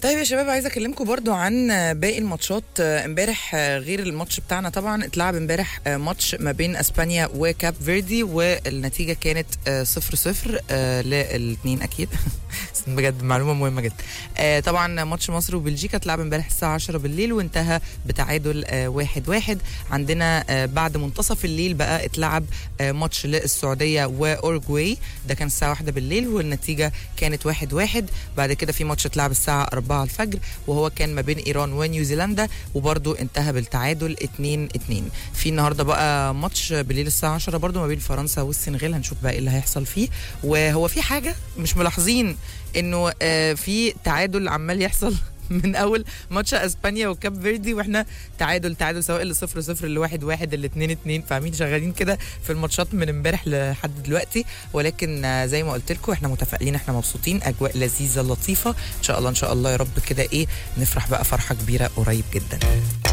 طيب يا شباب عايزه اكلمكم برضو عن باقي الماتشات امبارح غير الماتش بتاعنا طبعا اتلعب امبارح ماتش ما بين اسبانيا وكاب فيردي والنتيجه كانت صفر صفر للاثنين اكيد بجد معلومه مهمه جدا طبعا ماتش مصر وبلجيكا اتلعب امبارح الساعه 10 بالليل وانتهى بتعادل واحد واحد عندنا بعد منتصف الليل بقى اتلعب ماتش للسعوديه واورجواي ده كان الساعه 1 بالليل والنتيجه كانت واحد واحد بعد كده في ماتش اتلعب الساعه 4 الفجر وهو كان ما بين ايران ونيوزيلندا وبرده انتهى بالتعادل 2 2 في النهارده بقى ماتش بالليل الساعه 10 برده ما بين فرنسا والسنغال هنشوف بقى ايه اللي هيحصل فيه وهو في حاجه مش ملاحظين انه في تعادل عمال يحصل من اول ماتش اسبانيا وكاب فيردي واحنا تعادل تعادل سواء اللي صفر صفر اللي واحد واحد اللي اتنين اتنين فاهمين شغالين كده في الماتشات من امبارح لحد دلوقتي ولكن زي ما قلت لكم احنا متفائلين احنا مبسوطين اجواء لذيذه لطيفه ان شاء الله ان شاء الله يا رب كده ايه نفرح بقى فرحه كبيره قريب جدا